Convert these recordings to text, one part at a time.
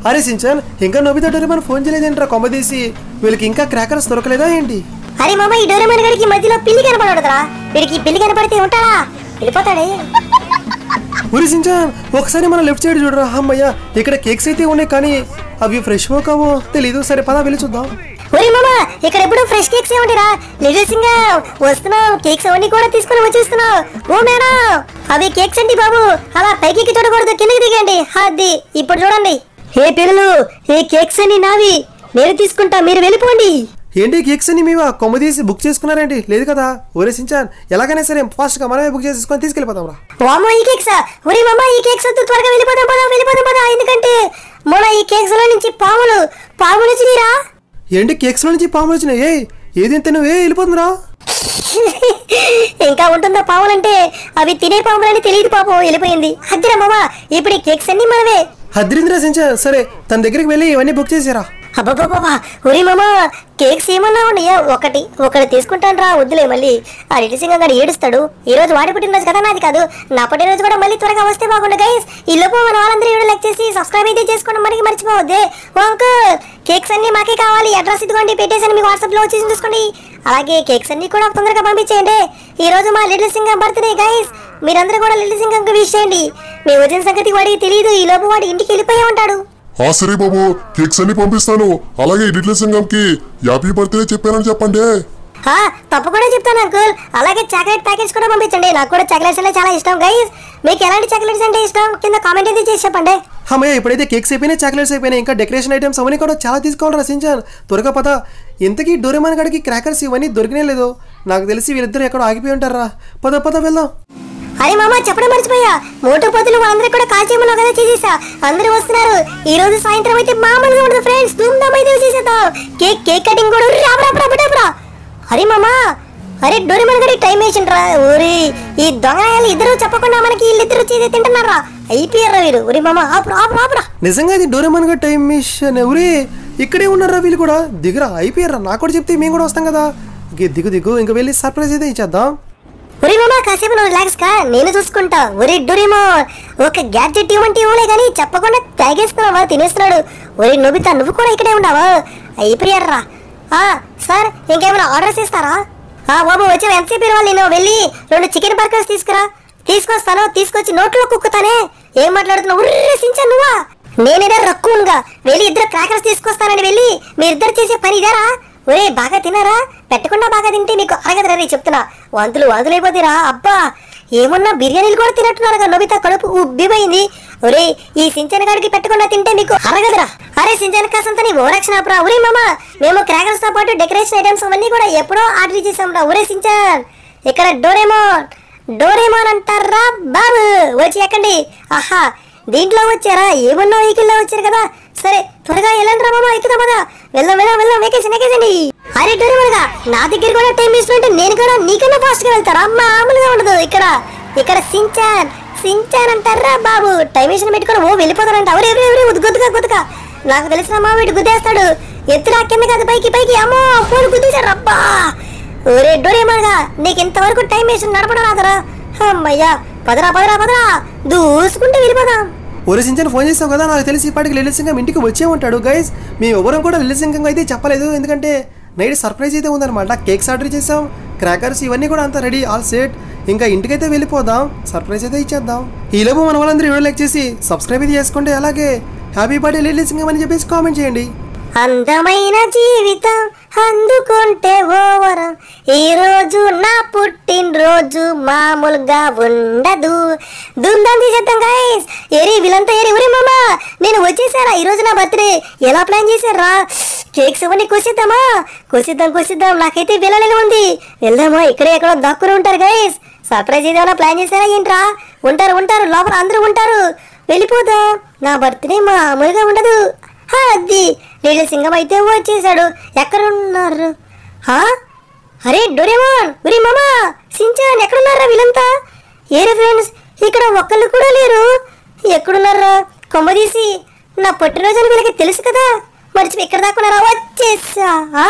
అరే సించాన్ ఇంకా Nobita Doraemon phone చేయలేదేంట్రా కొమ్మ తీసి వీళ్ళకి ఇంకా క్రాకర్స్ దొరకలేదా ఏంటి అరే మామ ఈ డోరేమన్ గడికి మధ్యలో పిల్లి కనపడదురా వీడికి పిల్లి కనపడితే ఉంటాడా వెళ్ళిపోతాడే ఉరి సించాన్ ఒకసారి మన లెఫ్ట్ సైడ్ చూడరా అమ్మయ్య ఇక్కడ కేక్స్ అయితే ఉన్నాయి కానీ అవి ఫ్రెష్ కావో తెలీదు సరే పదా వెళ్ళి చూద్దాం ఒరే మామ ఇక్కడ ఎప్పుడు ఫ్రెష్ కేక్స్ ఏమంటారా లిటిల్ సింగర్ వస్తున్నావు కేక్స్ అవన్నీ కూడా తీసుకొని వచ్చేస్తున్నావు ఓ మేడం అవి కేక్స్ అండి బాబు అలా పైకి ఎక్కి చూడకూడదు కిందకి దిగండి అది ఇప్పుడు చూడండి ఏ పిల్లలు ఈ కేక్స్ అన్ని నావి నేను తీసుకుంటా మీరు వెళ్ళిపోండి ఏంటి కేక్స్ అని మేము కొమ్మ తీసి బుక్ చేసుకున్నారేంటి లేదు కదా ఒరే సించాన్ ఎలాగైనా సరే ఫాస్ట్గా మనమే బుక్ చేసుకొని తీసుకెళ్ళిపోతాం రా వామో ఈ కేక్స్ ఒరే మామ ఈ కేక్స్ వద్దు త్వరగా వెళ్ళిపోదాం పదా వెళ్ళిపోదాం పదా ఎందుకంటే మొన్న ఈ కేక్స్ లో నుంచి పాములు పాములు వచ్చినాయిరా ఏంటి కేక్స్ నుంచి పాములు వచ్చినాయి ఏ ఏది నువ్వు ఏ వెళ్ళిపోతుందిరా ఇంకా ఉంటుందా పాములంటే అవి తినే పాములని తెలియదు పాపం వెళ్ళిపోయింది అద్దిరా మామ ఇప్పుడు ఈ కేక్స్ అన్ని మనవే హద్రింద్ర సించాన్ సరే తన దగ్గరికి వెళ్ళి ఇవన్నీ బుక్ చేసారా అబ్బాబాబా ఒరే మామ కేక్స్ ఏమన్నా ఉన్నాయా ఒకటి ఒకటి తీసుకుంటాను రా వద్దులే మళ్ళీ ఆ రిటి సింగం గారు ఏడుస్తాడు ఈ రోజు వాడి పుట్టినరోజు కదా నాది కాదు నా పుట్టినరోజు కూడా మళ్ళీ త్వరగా వస్తే బాగుండు గైస్ ఈ లోపు మన వాళ్ళందరూ వీడియో లైక్ చేసి సబ్స్క్రైబ్ అయితే చేసుకోవడం మనకి మర్చిపోవద్దే ఓ అంకుల్ కేక్స్ అన్ని మాకే కావాలి అడ్రస్ ఇదిగోండి పెట్టేసాను మీకు వాట్సాప్ లో వచ్చేసి చూసుకోండి అలాగే కేక్స్ అన్ని కూడా తొందరగా పంపించేయండి ఈ రోజు మా లిటిల్ సింగం బర్త్డే గైస్ మీరందరూ కూడా లిటిల్ సింగంకి విష్ చేయండి మీ వచ్చిన సంగతి వాడికి తెలియదు ఈ లోపు వాడి ఇంటికి వెళ్ళిపోయి ఉంటాడు ఆ సరే బాబు కేక్స్ అన్ని పంపిస్తాను అలాగే ఇడ్లీ సింగంకి హ్యాపీ బర్త్డే చెప్పానని చెప్పండి ఆ, తప్పకుండా చెప్తాను అంకుల్ అలాగే చాక్లెట్ ప్యాకెట్స్ కూడా పంపించండి నాకు కూడా చాక్లెట్స్ అంటే చాలా ఇష్టం గైస్ మీకు ఎలాంటి చాక్లెట్స్ అంటే ఇష్టం కింద కామెంట్ అయితే చేసి చెప్పండి అమ్మయ్య ఇప్పుడైతే కేక్స్ అయిపోయినాయి చాక్లెట్స్ అయిపోయినాయి ఇంకా డెకరేషన్ ఐటమ్స్ అవన్నీ కూడా చాలా తీసుకోవాలి రసించాను త్వరగా పద ఇంతకీ డోరేమాన్ గడికి క్రాకర్స్ ఇవన్నీ దొరికినే లేదు నాకు తెలిసి వీళ్ళిద్దరు ఎక్కడో ఆగిపోయి ఉంటారా పద పద వెళ్దాం అరే మామ చెప్పడం మర్చిపోయా మోటు పొద్దులు వాళ్ళందరూ కూడా కాల్ చేయమన్నావు కదా చేసేసా అందరూ వస్తున్నారు ఈ రోజు సాయంత్రం అయితే మామూలుగా ఉండదు ఫ్రెండ్స్ ధూమ్ ధామ్ అయితే చేసేద్దాం కేక్ కేక్ కటింగ్ కూడా రాబరా రాబరా అరే మామ అరే డోరేమన్ గడి టైం వేసిండ్రా ఊరి ఈ దొంగనాయాలు ఇద్దరు చెప్పకుండా మనకి వీళ్ళిద్దరు చేసి తింటున్నారా అయిపోయారా వీరు ఒరి మామ ఆపురా ఆపురా ఆపురా నిజంగా ఇది డోరేమాన్ గడి టైం మిషన్ ఎవరే ఇక్కడే ఉన్నారా వీళ్ళు కూడా దిగురా అయిపోయారా నాకు కూడా చెప్తే మేము కూడా వస్తాం కదా ఇక దిగు దిగు ఇంక వెళ్ళి సర్ప్రైజ్ అయితే ఇచ్చేద్దాం ఒరే మామ కాసేపు నువ్వు రిలాక్స్ కా నేను చూసుకుంటా ఒరే డొరేమో ఒక గ్యాడ్జెట్ ఇవ్వంటే ఇవ్వలే కానీ చెప్పకుండా తాగేస్తున్నావా తినేస్తున్నాడు ఒరే నొబితా నువ్వు కూడా ఇక్కడే ఉన్నావా అయిపోయారా ఆ సార్ ఇంకేమైనా ఆర్డర్స్ ఇస్తారా ఆ బాబు వచ్చి ఎంతసేపు ఇవ్వాలి నేను వెళ్ళి రెండు చికెన్ బర్గర్స్ తీసుకురా తీసుకొస్తాను తీసుకొచ్చి నోట్లో కుక్కుతానే ఏం మాట్లాడుతున్నావు ఉర్రే సించా నువ్వా నేనేదో రక్కువగా వెళ్ళి ఇద్దరు క్రాకర్స్ తీసుకొస్తానని వెళ్ళి మీరిద్దరు చేసే పని ఇదారా ఒరే బాగా తినారా పెట్టకుండా బాగా తింటే మీకు అరగదురా నీ చెప్తున్నా వాంతులు వాంతులు అయిపోతారా అబ్బా ఏమన్నా బిర్యానీలు కూడా తినట్టున్నారు కదా నొబితా కడుపు ఉబ్బిపోయింది ఒరే ఈ సించన గాడికి పెట్టకుండా తింటే మీకు అరగదురా అరే సించన కాసంత నీ ఓరక్షణ ఆపురా ఒరే మామ మేము క్రాకర్స్ తో పాటు డెకరేషన్ ఐటమ్స్ అవన్నీ కూడా ఎప్పుడో ఆర్డర్ చేసాం రా ఒరే సించన్ ఇక్కడ డోరేమోన్ డోరేమోన్ అంటారా బాబు వచ్చి ఎక్కండి ఆహా దీంట్లో వచ్చారా ఏమన్నా వెహికల్లో వచ్చారు కదా సరే త్వరగా వెళ్ళండి రా మామ ఎక్కుదాం పదా వెళ్దాం వెళ్దాం వెళ్దాం వెకేషన్ వెకేసండి అరే డోరేమోన్గా నా దగ్గర కూడా టైం ఇస్తుంటే నేను కూడా నీకన్నా ఫాస్ట్ గా వెళ్తారా మామూలుగా ఉండదు ఇక్కడ ఇక్కడ సించాన్ సించాన్ అంటారా బాబు టైం మిషన్ పెట్టుకొని ఓ వెళ్ళిపోతారంట ఎవరు ఎవరు ఎవరు గుద్దుగా గుద్దుగా నాకు తెలిసిన మా వీడు గుద్దేస్తాడు ఎత్తురా కింద కాదు పైకి పైకి అమ్మో ఫోన్ గుద్దేశారు అబ్బా ఒరే డోరేమాన్గా నీకు ఇంతవరకు టైం వేసి నడపడం రాదరా అమ్మయ్యా పదరా పదరా పదరా దూసుకుంటే వెళ్ళిపోదాం ఒరే సించన్ ఫోన్ చేసావు కదా నాకు తెలిసి ఇప్పటికి లిల్ సింగం ఇంటికి వచ్చే ఉంటాడు గైస్ మీ ఎవరం కూడా లిల్ సింగం అయితే చెప్పలేదు ఎందుకంటే నైట్ సర్ప్రైజ్ అయితే ఉందన్నమాట కేక్స్ ఆర్డర్ చేసాం క్రాకర్స్ ఇవన్నీ కూడా అంతా రెడీ ఆల్ సెట్ ఇంకా ఇంటికైతే వెళ్ళిపోదాం సర్ప్రైజ్ అయితే ఇచ్చేద్దాం ఈలోపు మన వాళ్ళందరూ వీడియో లైక్ చేసి సబ్స్క్రైబ్ అయితే చేసుకోండి అలాగే హ్యాపీ బర్త్డే లిల్ సింగం అని చెప్పేసి కామెంట్ చేయండి అందమైన జీవితం అందుకుంటే ఓవరం ఈ రోజు నా పుట్టినరోజు మామూలుగా ఉండదు దుందాం తీసేద్దాం గైస్ ఏరి వీళ్ళంతా ఏరి ఒరే మామ నేను వచ్చేసారా ఈ రోజు నా బర్త్డే ఎలా ప్లాన్ చేశారా కేక్స్ ఇవన్నీ కోసిద్దామా కోసిద్దాం కోసిద్దాం నాకైతే వెళ్ళాలని ఉంది వెళ్దామా ఇక్కడే ఎక్కడో దాక్కుని ఉంటారు గైస్ సర్ప్రైజ్ ఏదైనా ప్లాన్ చేశారా ఏంట్రా ఉంటారు ఉంటారు లోపల అందరూ ఉంటారు వెళ్ళిపోదాం నా బర్త్డే మామూలుగా ఉండదు హా, అది లిటిల్ సింగం అయితే వచ్చేసాడు ఎక్కడున్నారు హా? అరే డోరేమాన్ ఉరి మామా సించాన్ ఎక్కడున్నారా వీళ్ళంతా ఏరే ఫ్రెండ్స్ ఇక్కడ ఒక్కళ్ళు కూడా లేరు ఎక్కడున్నారా కొమ్మ తీసి నా పుట్టినరోజు అని వీళ్ళకి తెలుసు కదా మర్చిపోయి ఇక్కడ దాక్కున్నారా వచ్చేసా ఆ?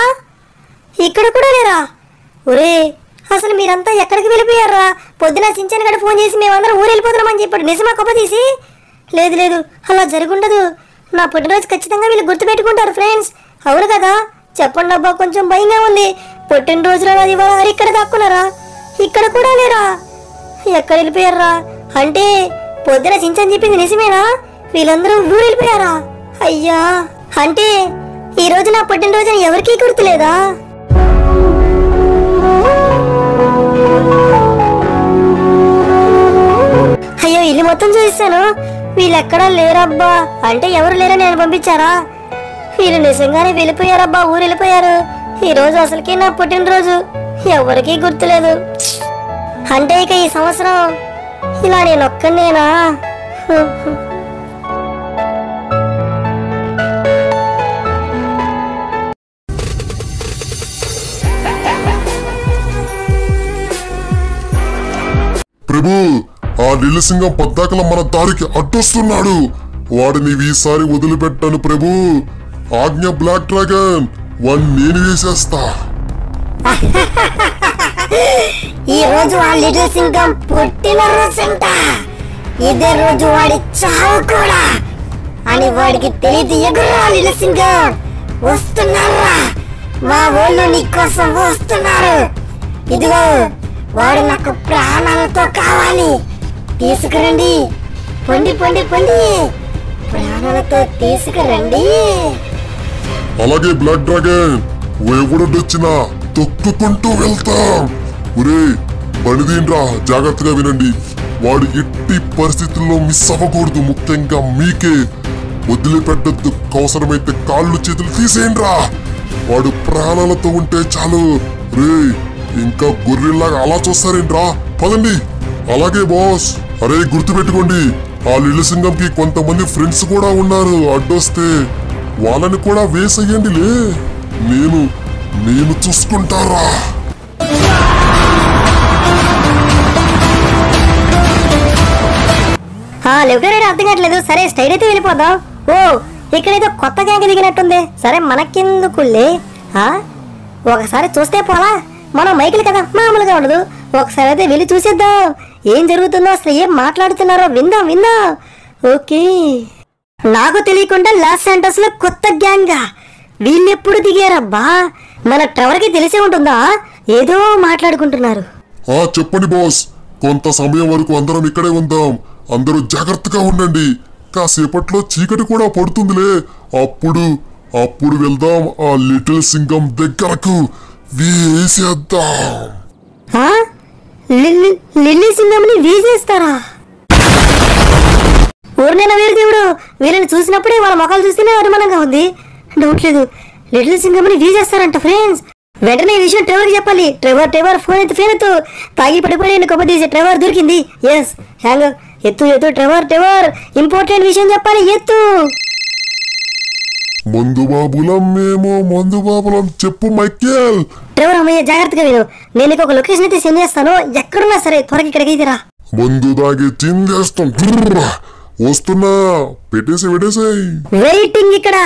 ఇక్కడ కూడా లేరా ఒరే అసలు మీరంతా ఎక్కడికి వెళ్ళిపోయారా పొద్దున సించన్ గడ ఫోన్ చేసి మేమందరం ఊరు వెళ్ళిపోతున్నామని చెప్పాడు నిజమా కొప్ప తీసి లేదు లేదు అలా జరుగుండదు నా పుట్టినరోజు ఖచ్చితంగా వీళ్ళు గుర్తుపెట్టుకుంటారు ఫ్రెండ్స్ అవును కదా చెప్పండి అబ్బా కొంచెం భయంగా ఉంది పుట్టినరోజులో అది ఇవాళ ఇక్కడ దాక్కున్నారా ఇక్కడ కూడా లేరా ఎక్కడ వెళ్ళిపోయారా అంటే పొద్దున చించని చెప్పింది నిజమేనా వీళ్ళందరూ ఊరు వెళ్ళిపోయారా అయ్యా అంటే ఈ రోజు నా పుట్టినరోజుని ఎవరికీ గుర్తులేదా అయ్యో ఇల్లు మొత్తం చూపిస్తాను వీళ్ళు ఎక్కడా లేరబ్బా అంటే ఎవరు లేరని నేను పంపించారా వీళ్ళు నిజంగానే వెళ్ళిపోయారబ్బా ఊరు వెళ్ళిపోయారు ఈ రోజు అసలుకి నా పుట్టినరోజు ఎవరికీ గుర్తులేదు అంటే ఇక ఈ సంవత్సరం ఇలా నేను ఒక్కనేనా ప్రభు ఆ లిల్లసింగం పద్దాకల మన దారికి అడ్డొస్తున్నాడు వాడిని ఈసారి వదిలిపెట్టాను ప్రభు ఆజ్ఞ బ్లాక్ డ్రాగన్ వాడిని నేను వేసేస్తా ఈ రోజు ఆ లిటిల్ సింగం పుట్టిన రోజంట ఇదే రోజు వాడి చావు కూడా అని వాడికి తెలియదు ఎగురా లిటిల్ సింగం వస్తున్నారా మా ఊళ్ళో నీకోసం వస్తున్నారు ఇదిగో వాడు నాకు ప్రాణాలతో కావాలి తీసుకురండి పొండి పొండి పొండి ప్రాణాలతో తీసుకురండి అలాగే బ్లాక్ డ్రాగన్ వేగుడొచ్చినా తొక్కుకుంటూ వెళ్తాం ఒరే బనిదీన్రా జాగ్రత్తగా వినండి వాడు ఎట్టి పరిస్థితుల్లో మిస్ అవ్వకూడదు ముఖ్యంగా మీకే వదిలిపెట్టద్దు అవసరమైతే కాళ్ళు చేతులు తీసేయండిరా వాడు ప్రాణాలతో ఉంటే చాలు రే ఇంకా గొర్రెల్లాగా అలా చూస్తారేంట్రా పదండి అలాగే బాస్ అరే గుర్తుపెట్టుకోండి ఆ లిలిసింగంకి కొంతమంది ఫ్రెండ్స్ కూడా ఉన్నారు అడ్డొస్తే వాళ్ళని కూడా వేసేయండిలే నేను నేను చూసుకుంటారా ఆ లెఫ్ట్ అర్థం కావట్లేదు సరే స్టైల్ అయితే వెళ్ళిపోదాం ఓ ఇక్కడేదో కొత్త గ్యాంగ్ దిగినట్టుంది సరే మనకెందుకులే ఆ ఒకసారి చూస్తే పోలా మనం మైకిల్ కదా మామూలుగా ఉండదు ఒకసారి అయితే వెళ్ళి చూసేద్దాం ఏం జరుగుతుందో అసలు ఏం మాట్లాడుతున్నారో విందాం విందాం ఓకే నాకు తెలియకుండా లాస్ శాంటోస్ లో కొత్త గ్యాంగ్ వీళ్ళెప్పుడు దిగారబ్బా మన ట్రవర్ కి తెలిసే ఉంటుందా ఏదో మాట్లాడుకుంటున్నారు ఆ చెప్పండి బాస్ కొంత సమయం వరకు అందరం ఇక్కడే ఉందాం అందరూ జాగ్రత్తగా ఉండండి కాసేపట్లో చీకటి కూడా పడుతుందిలే అప్పుడు అప్పుడు వెళ్దాం ఆ లిటిల్ సింగం దగ్గరకు వేసేద్దాం ఆ? లిల్లీ లిల్లీ సింగంని వీసేస్తారా ఊరినైనా వీరు దేవుడు వీళ్ళని చూసినప్పుడే వాళ్ళ మొఖాలు చూస్తేనే అనుమానంగా ఉంది డౌట్ లేదు లిటిల్ సింగంని వీసేస్తారంట ఫ్రెండ్స్ వెంటనే ఈ విషయం ట్రెవర్కి చెప్పాలి ట్రెవర్ ట్రెవర్ ఫోన్ ఎత్తు ఫోన్ ఎత్తు తాగి పడిపోయి కొబ్బరి తీసి ట్రెవర్ దొరికింది ఎస్ హ్యాంగ్ ఎత్తు ఎత్తు ట్రెవర్ ట్రెవర్ ఇంపార్టెంట్ విషయం చెప్పాలి ఎత్తు మందు బాబులం మేము మందు బాబులం చెప్పు మైకేల్ ట్రెవర్ అమ్మయ్య జాగ్రత్తగా విను నేను నీకు ఒక లొకేషన్ అయితే సెండ్ చేస్తాను ఎక్కడున్నా సరే త్వరగా ఇక్కడికి అయితే రా మందు దాగి చిందేస్తాం తుర్ర. వస్తున్నా పెట్టేసి పెట్టేసాయి వెయిటింగ్ ఇక్కడ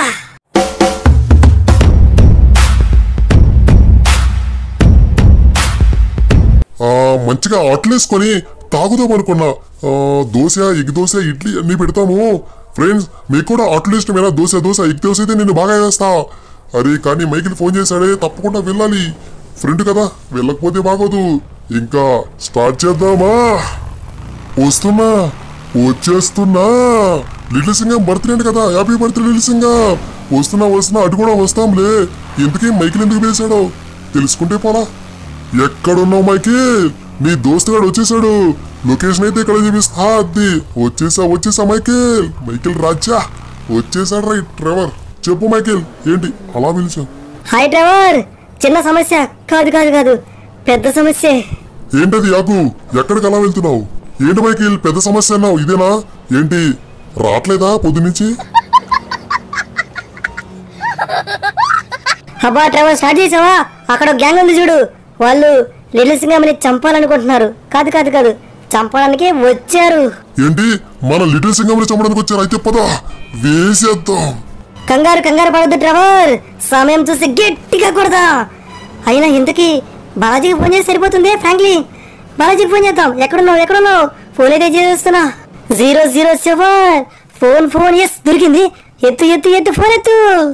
ఆ మంచిగా ఆటలేసుకొని తాగుదాం అనుకున్నా ఆ, దోశ ఎగ్ దోశ ఇడ్లీ అన్ని పెడతాము ఫ్రెండ్స్ మీకు కూడా ఆటలు ఇష్టమేనా దోశ దోశ ఎగ్ దోశ అయితే నేను బాగా వేస్తా అరే కానీ మైకిల్ ఫోన్ చేశాడే తప్పకుండా వెళ్ళాలి ఫ్రెండ్ కదా వెళ్ళకపోతే బాగోదు ఇంకా స్టార్ట్ చేద్దామా వస్తున్నా వచ్చేస్తున్నా లిటిల్ సింగం బర్త్డే అంట కదా హ్యాపీ బర్త్డే లిటిల్ సింగం వస్తున్నా వస్తున్నా అటు కూడా వస్తాంలే ఎందుకే మైకిల్ ఎందుకు వేశాడో తెలుసుకుంటే పోలా ఎక్కడున్నావు మైకిల్ నీ దోస్తుగాడు వచ్చేసాడు లొకేషన్ అయితే ఇక్కడ చూపిస్తా అది వచ్చేసా వచ్చేసా మైకిల్ మైకిల్ రాజా వచ్చేసాడు రైట్ ట్రెవర్ చెప్పు మైకిల్ ఏంటి అలా పిలిచావు హాయ్ డ్రైవర్ చిన్న సమస్య కాదు కాదు కాదు పెద్ద సమస్య ఏంటది యాకు ఎక్కడికి అలా వెళ్తున్నావు ఏంటి మైకిల్ పెద్ద సమస్య అన్నావు ఇదేనా ఏంటి రావట్లేదా పొద్దునుంచి అబ్బా డ్రైవర్ స్టార్ట్ చేసావా అక్కడ ఒక గ్యాంగ్ ఉంది చూడు వాళ్ళు లిటిల్ సింగంని చంపాలనుకుంటున్నారు కాదు కాదు కాదు చంపడానికి వచ్చారు ఏంటి మన లిటిల్ సింగంని చంపడానికి వచ్చారు అయితే పదా వేసేద్దాం కంగారు కంగారు పడద్దు డ్రైవర్ సమయం చూసి గట్టిగా కొడదా అయినా ఇంతకీ బాలాజీకి ఫోన్ చేసి సరిపోతుంది ఫ్రాంక్లీ బాలాజీకి ఫోన్ చేద్దాం ఎక్కడున్నావు ఎక్కడున్నావు ఫోన్ అయితే చేస్తున్నా zero zero seven phone phone yes దొరికింది ఎత్తు ఎత్తు ఎత్తు ఫోన్ ఎత్తు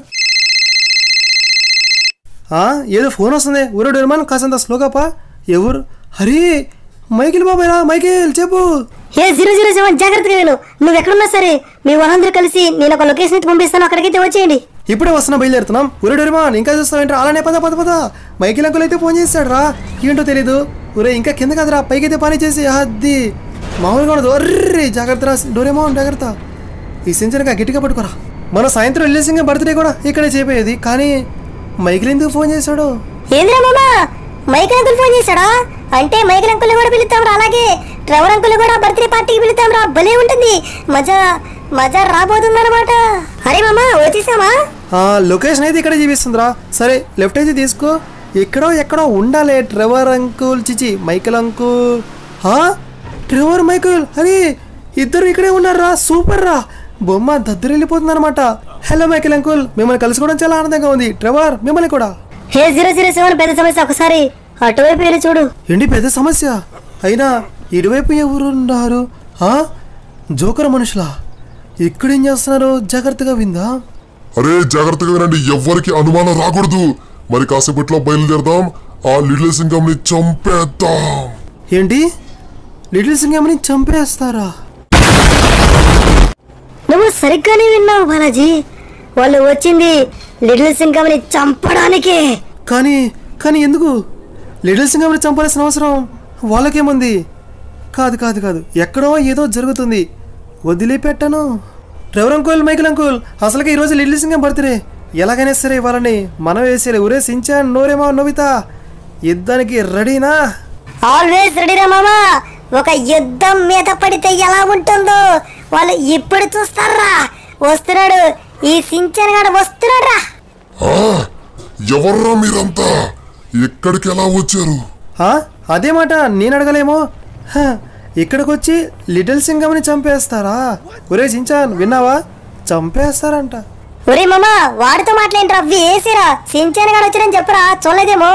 ఆ, ఏదో ఫోన్ వస్తుంది ఊరు డోరేమాన్ కాసంత స్లోగాపా ఎవరు హరి మైకిల్ బాబాయ్రా మైకిల్ చెప్పు ఏ జీరో జీరో సెవెన్ జాగ్రత్తగా విను నువ్వు ఎక్కడున్నా సరే మీ వాళ్ళందరూ కలిసి నేను ఒక లొకేషన్ అయితే పంపిస్తాను అక్కడికైతే వచ్చేయండి ఇప్పుడే వస్తున్నా బయలుదేరుతున్నాం ఊరే డోరేమాన్ ఇంకా చూస్తావేంట్రా అలానే పద పద పద మైకిల్ అంకుల్ అయితే ఫోన్ చేస్తాడు రా ఏంటో తెలీదు ఊరే ఇంకా కింద కదరా పైకైతే పని చేసి అద్ది మామూలుగా ఉండదు అర్రే జాగ్రత్త రా డోరేమాన్ జాగ్రత్త ఈ సించనగా గట్టిగా పట్టుకోరా మన సాయంత్రం వెళ్ళేసింగా బర్త్డే కూడా ఇక్కడే చేపోయేది కానీ మైకిల్ ఎందుకు ఫోన్ చేశాడు ఏంద్రా మామా మైకిల్ అంకుల్ ఫోన్ చేశాడా అంటే మైకిల్ అంకుల్ కూడా పిలుస్తాం రా అలాగే ట్రెవర్ అంకుల్ కూడా బర్త్డే పార్టీకి పిలుస్తాం రా భలే ఉంటుంది మజా మజా రాబోతుంది అనమాట అరే మామా వచ్చేసామా ఆ, లొకేషన్ అయితే ఇక్కడ చూపిస్తుందిరా సరే లెఫ్ట్ అయితే తీసుకో ఎక్కడో ఎక్కడో ఉండాలి ట్రెవర్ అంకుల్ చిచి మైకిల్ అంకుల్ హా ట్రెవర్ మైకిల్ అరే ఇద్దరు ఇక్కడే ఉన్నారా సూపర్ రా బొమ్మ దద్దరు వెళ్ళిపోతుంది అనమాట హలో మైకిల్ అంకుల్ మిమ్మల్ని కలుసుకోవడం చాలా ఆనందంగా ఉంది ట్రెవర్ మిమ్మల్ని కూడా హే జీరో జీరో సెవెన్ పెద్ద సమస్య ఒకసారి అటువైపు వెళ్ళి చూడు ఏంటి పెద్ద సమస్య అయినా ఇటువైపు ఎవరున్నారు ఆ? జోకర్ మనుషులా ఇక్కడేం చేస్తున్నారు జాగ్రత్తగా విందా అరే జాగ్రత్తగా వినండి ఎవ్వరికి అనుమానం రాకూడదు మరి కాసేపట్లో బయలుదేరదాం ఆ లిటిల్ సింగం ని చంపేద్దాం ఏంటి లిటిల్ సింగమ్ని చంపేస్తారా నువ్వు సరిగ్గానే విన్నావు బాలాజీ వాళ్ళు వచ్చింది లిటిల్ సింగంని చంపడానికి కానీ కానీ ఎందుకు లిటిల్ సింగమ్ని చంపాల్సిన అవసరం వాళ్ళకేముంది కాదు కాదు కాదు ఎక్కడో ఏదో జరుగుతుంది వదిలిపెట్టను ట్రెవర్ అంకుల్ మైకిల్ అంకుల్ అసలుకి ఈరోజు లిటిల్ సింగం బర్త్డే ఎలాగైనా సరే వాళ్ళని మనం వేసేయాలి ఒరే సించాన్ నోరేమా నోబితా యుద్ధానికి రెడీనా ఆల్వేస్ రెడీరా మామా ఒక యుద్ధం మీద పడితే ఎలా ఉంటుందో వాళ్ళు ఇప్పుడు చూస్తారా వస్తున్నాడు ఈ సించన్ గాడు వస్తున్నాడు రా ఆ, ఎవర్రా మీరంతా ఎక్కడికి ఎలా వచ్చారు ఆ? అదే మాట నేను అడగలేమో హ, ఇక్కడికి వచ్చి లిటిల్ సింగమ్ని చంపేస్తారా ఒరే సించాన్ విన్నావా చంపేస్తారంట ఒరే మామా వాడితో మాట్లాడినరా అవి వేసిరా సించన్ గాడు వచ్చాడని చెప్పరా చూడలేదేమో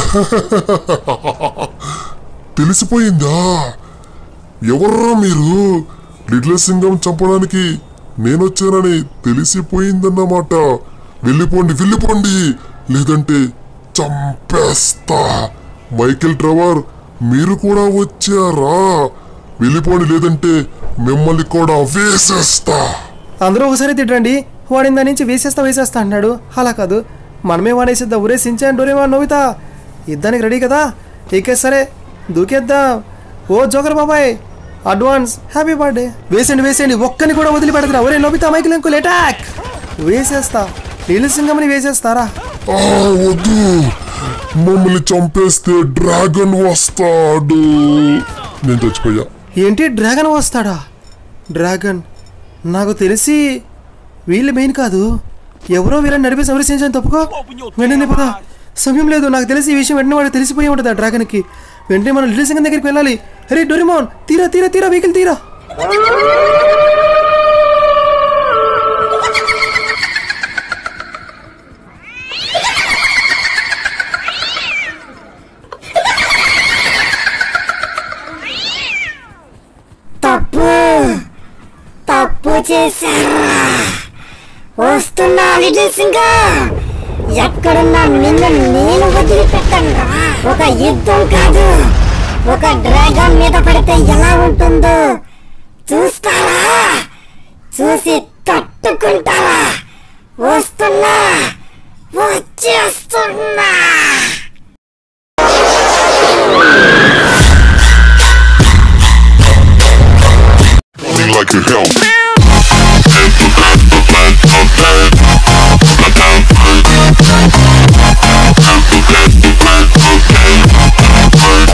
తెలిసిపోయిందా ఎవర్రా మీరు లిటిల్ సింగం చంపడానికి నేనొచ్చానని తెలిసిపోయిందన్నమాట వెళ్ళిపోండి వెళ్ళిపోండి లేదంటే చంపేస్తా మైకేల్ ట్రవర్ మీరు కూడా వచ్చారా వెళ్ళిపోండి లేదంటే మిమ్మల్ని కూడా వేసేస్తా అందరూ ఒకసారి తిట్టండి వాడిని దాని నుంచి వేసేస్తా వేసేస్తా అన్నాడు అలా కాదు మనమే వాడేసేద్దాం ఒరే సించాన్ డోరేమా నవ్వుతా యుద్ధానికి రెడీ కదా ఇకే సరే దూకేద్దాం ఓ జోకర్ బాబాయ్ అడ్వాన్స్ హ్యాపీ బర్త్డే వేసేయండి వేసేయండి ఒక్కని కూడా వదిలిపెడతారా ఒరే నోబితా మైకిల్ అంకుల్ అటాక్ వేసేస్తా నీళ్ళు సింగంని వేసేస్తారా ఆ వద్దు మమ్మల్ని చంపేస్తే డ్రాగన్ వస్తాడు నేను చచ్చిపోయా ఏంటి డ్రాగన్ వస్తాడా డ్రాగన్ నాకు తెలిసి వీళ్ళు మెయిన్ కాదు ఎవరో వీళ్ళని నడిపి సంరక్షించని తప్పుకో వెంటనే పద సమయం లేదు నాకు తెలిసి ఈ విషయం వెంటనే వాడు తెలిసిపోయి ఉంటుంది ఆ డ్రాగన్కి వెంటనే మనం లిటిల్ సింగం దగ్గరికి వెళ్ళాలి అరే డొరిమోన్ తీరా తీరా తీరా వెహికల్ తీరా తప్పు తప్పు చేశారా వస్తున్నా లిటిల్ సింగం ఎక్కడున్నా నిన్ను నేను వదిలిపెట్టను ఒక యుద్ధం కాదు ఒక డ్రాగన్ మీద పడితే ఎలా ఉంటుందో చూస్తారా చూసి తట్టుకుంటారా వస్తున్నా వచ్చేస్తున్నా Me like your help.